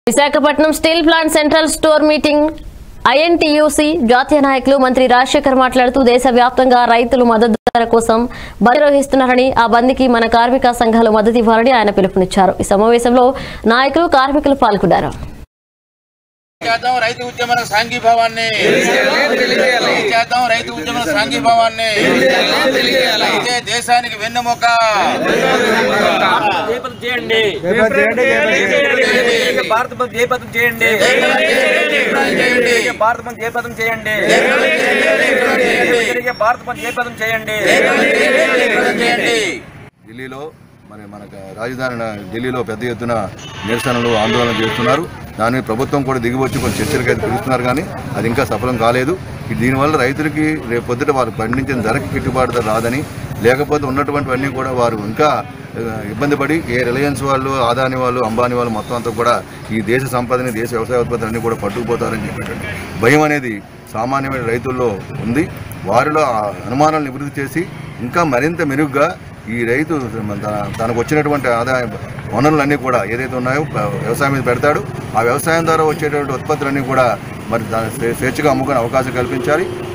Visakhapatnam steel plant central store meeting INTUC జాతీయ నాయకులు మంత్రి రాజశేఖర్ మాట్లాడుతూ దేశవ్యాప్తంగా రైతులు మద్దతు ధర కోసం బంద్ నిర్వహిస్తున్నారని ఆ బంద్కి మన కార్మిక సంఘాలు మద్దతు ఇవ్వాలని ఆయన పిలుపునిచ్చారు ఈ సమావేశంలో నాయకులు కార్మికులు పాల్గొన్నారు చేద్దాం రైతు ఉద్యమ సాంఘీభావాన్ని చేద్దాం రైతు ఉద్యమ సాంఘీభావాన్ని అయితే దేశానికి వెన్నెముక జయపథం చేయండి చేయండి. భారత బంద్ జయపథం చేయండి చేయండి. భారత బంద్ జయపథం చేయండి తిరిగే భారత బంద్ జయపథం చేయండి చేయండి ఢిల్లీలో మరి మనకు రాజధాని ఢిల్లీలో పెద్ద ఎత్తున నిరసనలు ఆందోళన చేస్తున్నారు దాన్ని ప్రభుత్వం కూడా దిగివచ్చి కొన్ని చర్చలకు అయితే పిలుస్తున్నారు కానీ అది ఇంకా సఫలం కాలేదు ఇది దీనివల్ల రైతులకి రేపు పొద్దుట వారు పండించిన ధరకి గిట్టుబాటు ధర రాదని లేకపోతే ఉన్నటువంటివన్నీ కూడా వారు ఇంకా ఆ, ఇబ్బంది పడి ఏ రిలయన్స్ వాళ్ళు ఆదాని వాళ్ళు అంబానీ వాళ్ళు మొత్తం అంతా కూడా ఈ దేశ సంపదని దేశ వ్యవసాయ ఉత్పత్తులన్నీ కూడా పట్టుకుపోతారని చెప్పేటువంటి భయం అనేది సామాన్యమైన రైతుల్లో ఉంది వారిలో ఆ అనుమానాలు నివృత్తి చేసి ఇంకా మరింత మెరుగ్గా ఈ రైతు తన- తనకు వచ్చినటువంటి ఆదాయ వనరులన్నీ కూడా ఏదైతే ఉన్నాయో ప- వ్యవసాయం మీద పెడతాడు ఆ వ్యవసాయం ద్వారా వచ్చేటువంటి ఉత్పత్తులన్నీ కూడా మరి దాని స్వే- స్వేచ్ఛగా అమ్ముకునే అవకాశం కల్పించాలి